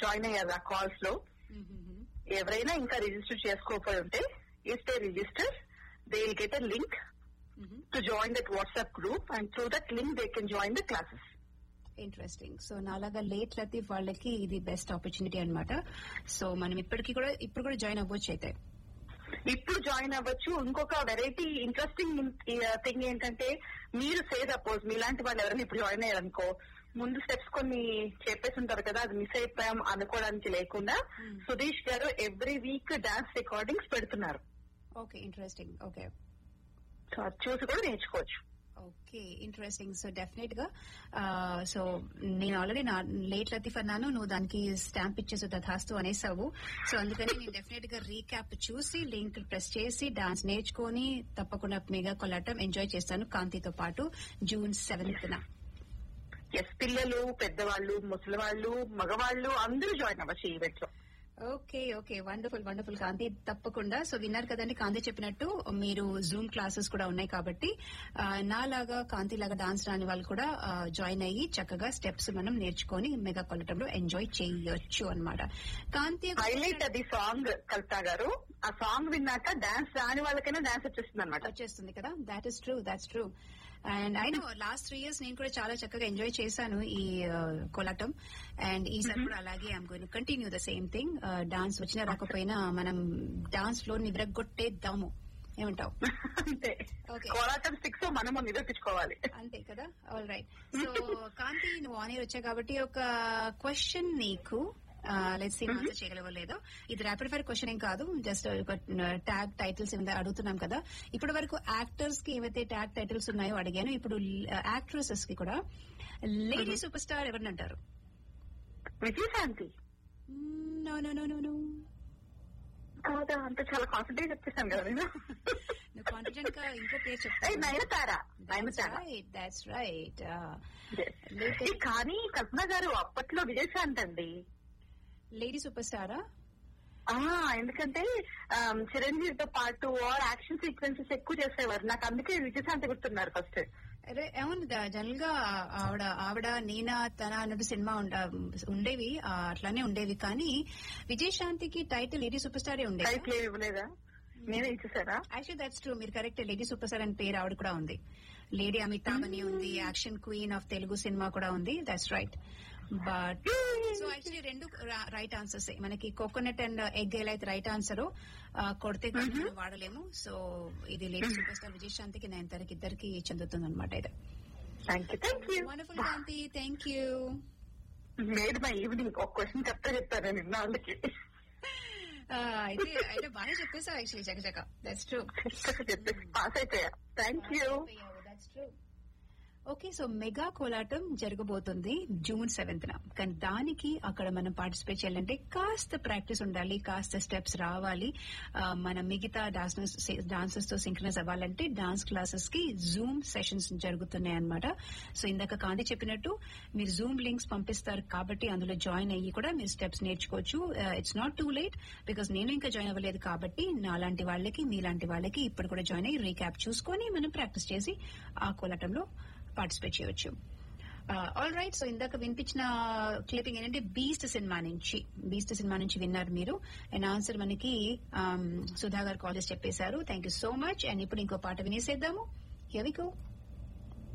Join అయ్యారు ఆ calls లో ఎవరైనా ఇంకా రిజిస్టర్ చేసుకోకపోయి ఉంటే if they register they will get a link to join that WhatsApp group and through that link they can join the classes interesting so నాలాగా late Latif వాళ్ళకి ఇది బెస్ట్ ఆపర్చునిటీ అన్నమాట సో మనం ఇప్పటికి కూడా ఇప్పుడు కూడా జాయిన్ అవ్వచ్చు అయితే ఇప్పుడు జాయిన్ అవ్వచ్చు ఇంకొక వెరైటీ ఇంట్రెస్టింగ్ థింగ్ ఏంటంటే మీరు సే సపోజ్ మీలాంటి వాళ్ళు ఎవరైనా ఇప్పుడు జాయిన్ అయ్యారనుకో ముందు స్టెప్స్ కొన్ని చెప్పేసి ఉంటారు కదా అది మిస్ అయిపోయాం అనుకోవడానికి లేకుండా సుధీష్ గారు ఎవ్రీ వీక్ డాన్స్ రికార్డింగ్స్ పెడుతున్నారు ఓకే ఇంట్రెస్టింగ్ ఓకే సో అది చూసి కూడా నేర్చుకోవచ్చు ఓకే ఇంట్రెస్టింగ్ సో డెఫినెట్ గా సో నేను ఆల్రెడీ నా లేట్ లతీఫ్ అన్నాను నువ్వు దానికి స్టాంప్ ఇచ్చేసి తథాస్తు అనేసావు సో అందుకని నేను డెఫినెట్ గా రీక్యాప్ చూసి లింక్ ప్రెస్ చేసి డాన్స్ నేర్చుకొని తప్పకుండా మెగా కొలాటం ఎంజాయ్ చేస్తాను కాంతితో పాటు జూన్ సెవెంత్ న ఎస్ పిల్లలు పెద్దవాళ్ళు ముసలి వాళ్ళు మగవాళ్ళు అందరూ జాయిన్ అవ్వచ్చు ఈ ఈవెంట్ లో okay okay wonderful wonderful Kanthi తప్పకుండా సో విన్నారు కదండి కాంతి చెప్పినట్టు మీరు జూమ్ క్లాసెస్ కూడా ఉన్నాయి కాబట్టి ఆ, నాలాగా కాంతి లాగా డాన్స్ రాని వాళ్ళు కూడా ఆ, జాయిన్ అయ్యి చక్కగా స్టెప్స్ మనం నేర్చుకొని మెగా కొలటంలో ఎంజాయ్ చేయొచ్చు అన్నమాట కాంతి హైలైట్ అది సాంగ్ కల్తా గారు ఆ సాంగ్ విన్నాక డాన్స్ రాని వాళ్ళకైనా డాన్స్ వచ్చేస్తుంది అనమాట వచ్చేస్తుంది కదా that is true that's true and I know last three years నేను కూడా చాలా చక్కగా ఎంజాయ్ చేశాను ఈ కోలాటం అండ్ ఈసారి కూడా అలాగే I'm going continue the same thing dance వచ్చినా రాకపోయినా మనం డాన్స్ ఫ్లోర్ ని విరగొట్టేద్దాము ఏమంటావు అంతే Okay. కోలాటం సిక్స్ మనము నిరూపించుకోవాలి అంతే కదా ఆల్ రైట్ సో కాంతి నువ్వు ఆన్ ఎయిర్ వచ్చావు కాబట్టి ఒక క్వశ్చన్ నీకు లెట్స్ సీ ఆన్సర్ చేయగలవో లేదో ఇది ర్యాపిడ్ ఫైర్ క్వశ్చన్ ఏం కాదు జస్ట్ ఒక ట్యాగ్ టైటిల్స్ ఏమైనా అడుగుతున్నాం కదా ఇప్పటి వరకు యాక్టర్స్ కి ఏవైతే ట్యాగ్ టైటిల్స్ ఉన్నాయో అడిగాను ఇప్పుడు యాక్ట్రెసెస్ కి కూడా లేడీ సూపర్ స్టార్ ఎవరిని అంటారు Vijayashanti no no no no no కాదా అంత చాలా కాన్సన్ట్రేట్ చెప్పేసాను కదా నేను నువ్వు కాన్ఫిడెంట్ గా ఇంకో పేరు ఏయ్, చెప్తాను Nayanthara Nayanthara that's right Yes. ఏ, కానీ కల్పన గారు అప్పట్లో విజయశాంతి అండి లేడీ సూపర్ స్టారా ఆ ఎందుకంటే ఆమ్, చిరంజీవితో పాటు ఆల్ యాక్షన్ సీక్వెన్సెస్ ఎక్కువ చేసేవారు నాకు అందుకే విజయశాంతి గుర్తున్నారు ఫస్ట్ అరే అవును జనరల్ గా ఆవిడ ఆవిడ నేనా తన అన్నట్టు సినిమా ఉండ- ఉండేవి ఆ, అట్లానే ఉండేవి కానీ విజయశాంతికి టైటిల్ లేడీ సూపర్ స్టారే ఉండేది టైటిల్ ఏమి ఇవ్వలేదా నేనే ఇచ్చేసారా యాక్చువల్లీ దట్స్ ట్రూ మీరు కరెక్ట్ లేడీ సూపర్ స్టార్ అని పేరు ఆవిడ కూడా ఉంది లేడీ అమితాబ్ అని ఉంది action queen of Telugu cinema కూడా ఉంది that's right but so actually రెండు రైట్ ఆన్సర్స్ మనకి కోకోనట్ అండ్ ఎగ్ ఎలా అయితే రైట్ ఆన్సర్ కొడితే కానీ మనం వాడలేము సో ఇది లేడీ సూపర్ స్టార్ విజయశాంతికి నేను తనకి ఇద్దరికి చెందుతుంది అనమాట ఇది thank you thank you wonderful Kanthi thank you made my evening ఒక క్వశ్చన్ చెప్తా చెప్పాను నేను నిన్న అందుకే అయితే అయితే బాగా చెప్పేసావు యాక్చువల్లీ చకచక దట్స్ ట్రూ చెప్పేసి పాస్ అయిపోయా thank you that's true okay so mega Kolatam జరగబోతుంది జూన్ సెవెంత్ న కానీ దానికి అక్కడ మనం పార్టిసిపేట్ చేయాలంటే కాస్త ప్రాక్టీస్ ఉండాలి కాస్త స్టెప్స్ రావాలి ఆ, మన మిగతా డాన్సర్స్ డాన్సర్స్ తో సింక్రనైజ్ అవ్వాలంటే డాన్స్ క్లాసెస్ కి జూమ్ సెషన్స్ జరుగుతున్నాయి అనమాట సో ఇందాక కాంతి చెప్పినట్టు మీరు జూమ్ లింక్స్ పంపిస్తారు కాబట్టి అందులో జాయిన్ అయ్యి కూడా మీరు స్టెప్స్ నేర్చుకోవచ్చు it's not too late because నేను ఇంకా జాయిన్ అవ్వలేదు కాబట్టి నాలాంటి వాళ్ళకి మీలాంటి వాళ్ళకి ఇప్పుడు కూడా జాయిన్ అయ్యి రీక్యాప్ చూసుకొని మనం ప్రాక్టీస్ చేసి ఆ కోలాటంలో పార్టిసిపేట్ చేయవచ్చు ఆల్ రైట్ సో ఇందాక వినిపించిన క్లిప్పింగ్ ఏంటంటే బీస్ట్ సినిమా నుంచి బీస్ట్ సినిమా నుంచి విన్నారు మీరు అండ్ ఆన్సర్ మనకి um, సుధా గారు కాల్ చేసి చెప్పేశారు thank you so much and ఇప్పుడు ఇంకో పాట వినేసేద్దాము ఎవికో